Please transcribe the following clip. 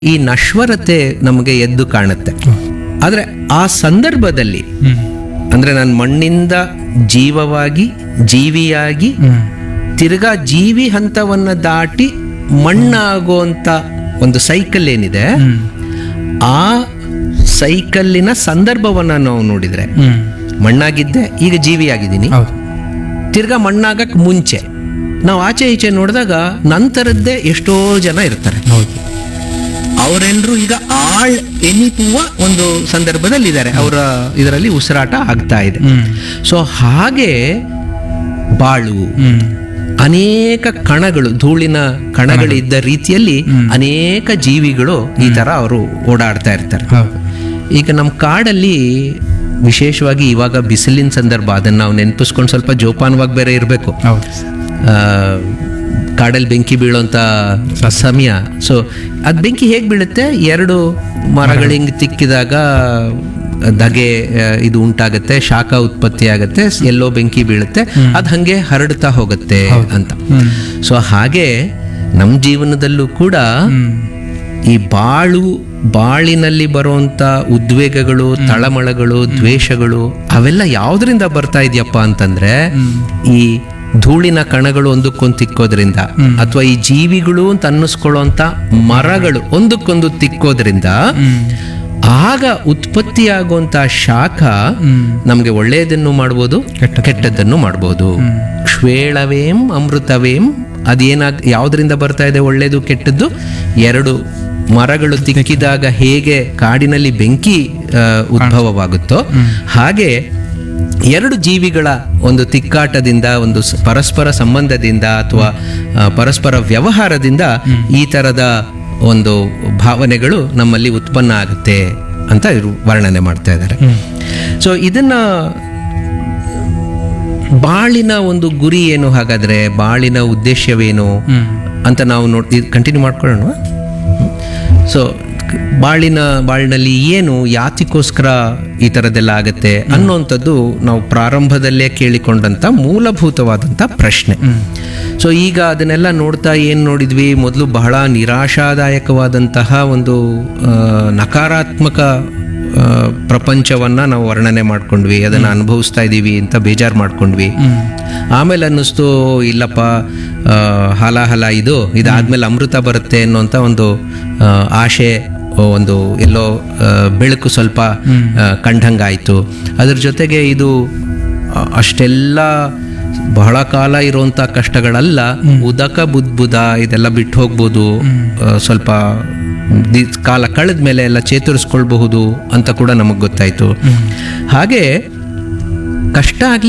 ಈ ನಶ್ವರತೆ ನಮಗೆ ಎದ್ದು ಕಾಣುತ್ತೆ ಆದರೆ ಆ ಸಂದರ್ಭದಲ್ಲಿ ಹ್ಮ್ ಅಂದ್ರೆ ನಾನು ಮಣ್ಣಿಂದ ಜೀವವಾಗಿ ಜೀವಿಯಾಗಿ ಹ್ಮ್ ತಿರ್ಗಾ ಜೀವಿ ಹಂತವನ್ನ ದಾಟಿ ಮಣ್ಣಾಗುವಂತ ಒಂದು ಸೈಕಲ್ ಏನಿದೆ ಹ್ಮ್ ಆ ಸೈಕಲ್ಲಿನ ಸಂದರ್ಭವನ್ನ ನಾವು ನೋಡಿದ್ರೆ ಹ್ಮ್ ಮಣ್ಣಾಗಿದ್ದೆ ಈಗ ಜೀವಿಯಾಗಿದ್ದೀನಿ ಹೌದು ತಿರ್ಗಾ ಮಣ್ಣಾಗಕ್ ಮುಂಚೆ ನಾವು ಆಚೆ ಈಚೆ ನೋಡಿದಾಗ ನಂತರದ್ದೇ ಎಷ್ಟೋ ಜನ ಇರ್ತಾರೆ ಹೌದು ಅವರೆಲ್ಲರೂ ಈಗ ಆಳ್ ಎನಿಪುವ ಒಂದು ಸಂದರ್ಭದಲ್ಲಿ ಇದ್ದಾರೆ ಅವರ ಇದರಲ್ಲಿ ಉಸಿರಾಟ ಆಗ್ತಾ ಇದೆ ಹ್ಮ್ ಸೊ ಹಾಗೆ ಬಾಳು ಹ್ಮ್ ಅನೇಕ ಕಣಗಳು ಧೂಳಿನ ಕಣಗಳಿದ್ದ ರೀತಿಯಲ್ಲಿ ಅನೇಕ ಜೀವಿಗಳು ಈ ತರ ಅವರು ಓಡಾಡ್ತಾ ಇರ್ತಾರೆ ಹೌದು ಈಗ ನಮ್ಮ ಕಾಡಲ್ಲಿ ವಿಶೇಷವಾಗಿ ಇವಾಗ ಬಿಸಿಲಿನ ಸಂದರ್ಭ ಅದನ್ನ ನಾವು ನೆನಪಿಸ್ಕೊಂಡು ಸ್ವಲ್ಪ ಜೋಪಾನವಾಗಿ ಬೇರೆ ಇರಬೇಕು ಹೌದು ಕಾಡಲ್ಲಿ ಬೆಂಕಿ ಬೀಳೋಂಥ ಸಮಯ ಸೊ ಅದು ಬೆಂಕಿ ಹೇಗೆ ಬೀಳುತ್ತೆ ಎರಡು ಮರಗಳು ಹಿಂಗೆ ತಿಕ್ಕಿದಾಗ ಧಗೆ ಆ, ಇದು ಉಂಟಾಗುತ್ತೆ ಶಾಖ ಉತ್ಪತ್ತಿ ಆಗುತ್ತೆ ಎಲ್ಲೋ ಬೆಂಕಿ ಬೀಳುತ್ತೆ ಅದು ಹಾಗೆ ಹರಡ್ತಾ ಹೋಗುತ್ತೆ ಅಂತ ಹ್ಮ್ ಸೊ ಹಾಗೆ ನಮ್ಮ ಜೀವನದಲ್ಲೂ ಕೂಡ ಹ್ಮ್ ಈ ಬಾಳು ಬಾಳಿನಲ್ಲಿ ಬರುವಂತ ಉದ್ವೇಗಗಳು ತಳಮಳಗಳು ದ್ವೇಷಗಳು ಅವೆಲ್ಲ ಯಾವ್ದ್ರಿಂದ ಬರ್ತಾ ಇದೆಯಪ್ಪ ಅಂತಂದ್ರೆ ಈ ಧೂಳಿನ ಕಣಗಳು ಒಂದಕ್ಕೊಂದು ತಿಕ್ಕೋದ್ರಿಂದ ಅಥವಾ ಈ ಜೀವಿಗಳು ಅಂತ ಅನ್ನಿಸ್ಕೊಳ್ಳೋಂತ ಮರಗಳು ಒಂದಕ್ಕೊಂದು ತಿಕ್ಕೋದ್ರಿಂದ ಹ್ಮ್ ಆಗ ಉತ್ಪತ್ತಿಯಾಗುವಂತ ಶಾಖ ಹ್ಮ್ ನಮಗೆ ಒಳ್ಳೆಯದನ್ನು ಮಾಡ್ಬೋದು ಕೆಟ್ಟದ್ದನ್ನು. ಕೆಟ್ಟದ್ದನ್ನು ಮಾಡ್ಬೋದು ಕ್ಷೇಳವೇಂ ಅಮೃತವೇಂ ಅದೇನಾಗ ಯಾವ್ದ್ರಿಂದ ಬರ್ತಾ ಇದೆ ಒಳ್ಳೇದು ಕೆಟ್ಟದ್ದು ಎರಡು ಮರಗಳು ತಿಕ್ಕಿದಾಗ ಹೇಗೆ ಕಾಡಿನಲ್ಲಿ ಬೆಂಕಿ ಆ, ಉದ್ಭವವಾಗುತ್ತೋ ಹಾಗೆ ಎರಡು ಜೀವಿಗಳ ಒಂದು ತಿಕ್ಕಾಟದಿಂದ ಒಂದು ಸ- ಪರಸ್ಪರ ಸಂಬಂಧದಿಂದ ಅಥವಾ ಆ, ಪರಸ್ಪರ ವ್ಯವಹಾರದಿಂದ ಈ ತರದ ಒಂದು ಭಾವನೆಗಳು ನಮ್ಮಲ್ಲಿ ಉತ್ಪನ್ನ ಆಗುತ್ತೆ ಅಂತ ಇವರು ವರ್ಣನೆ ಮಾಡ್ತಾ ಇದ್ದಾರೆ ಸೊ ಇದನ್ನ ಬಾಳಿನ ಒಂದು ಗುರಿ ಏನು ಹಾಗಾದ್ರೆ ಬಾಳಿನ ಉದ್ದೇಶವೇನು ಹ್ಮ್ ಅಂತ ನಾವು ನೋಡಿ ಕಂಟಿನ್ಯೂ ಮಾಡ್ಕೊಳ್ಳೋಣ ಸೊ ಬಾಳಿನ ಬಾಳಿನಲ್ಲಿ ಏನು ಯಾತಿಗೋಸ್ಕರ ಈ ಥರದ್ದೆಲ್ಲ ಆಗತ್ತೆ ಅನ್ನೋಂಥದ್ದು ನಾವು ಪ್ರಾರಂಭದಲ್ಲೇ ಕೇಳಿಕೊಂಡಂಥ ಮೂಲಭೂತವಾದಂಥ ಪ್ರಶ್ನೆ ಸೊ ಈಗ ಅದನ್ನೆಲ್ಲ ನೋಡ್ತಾ ಏನು ನೋಡಿದ್ವಿ ಮೊದಲು ಬಹಳ ನಿರಾಶಾದಾಯಕವಾದಂತಹ ಒಂದು ಆ, ನಕಾರಾತ್ಮಕ ಆ, ಪ್ರಪಂಚವನ್ನ ನಾವು ವರ್ಣನೆ ಮಾಡ್ಕೊಂಡ್ವಿ ಅದನ್ನ ಅನುಭವಿಸ್ತಾ ಇದೀವಿ ಅಂತ ಬೇಜಾರು ಮಾಡ್ಕೊಂಡ್ವಿ ಆಮೇಲೆ ಅನ್ನಿಸ್ತು ಇಲ್ಲಪ್ಪ ಆ, ಹಾಲಾಹಲ ಇದು ಇದಾದ್ಮೇಲೆ ಅಮೃತ ಬರುತ್ತೆ ಅನ್ನೋಂಥ ಒಂದು ಆ, ಆಶೆ ಆ, ಒಂದು ಎಲ್ಲೋ ಆ, ಬೆಳಕು ಸ್ವಲ್ಪ ಆ, ಕಂಡಂಗಾಯ್ತು ಅದ್ರ ಜೊತೆಗೆ ಇದು ಆ, ಅಷ್ಟೆಲ್ಲ ಬಹಳ ಕಾಲ ಇರುವಂತ ಕಷ್ಟಗಳಲ್ಲ ಉದಕ ಬುದ್ಬುದ ಇದೆಲ್ಲ ಬಿಟ್ಟು ಹೋಗ್ಬೋದು ಆ, ಸ್ವಲ್ಪ ದಿ- ಕಾಲ ಕಳೆದ ಮೇಲೆ ಎಲ್ಲ ಚೇತರಿಸ್ಕೊಳ್ಬಹುದು ಅಂತ ಕೂಡ ನಮಗೆ ಗೊತ್ತಾಯ್ತು ಹಾಗೆ ಕಷ್ಟ ಆಗ್ಲಿ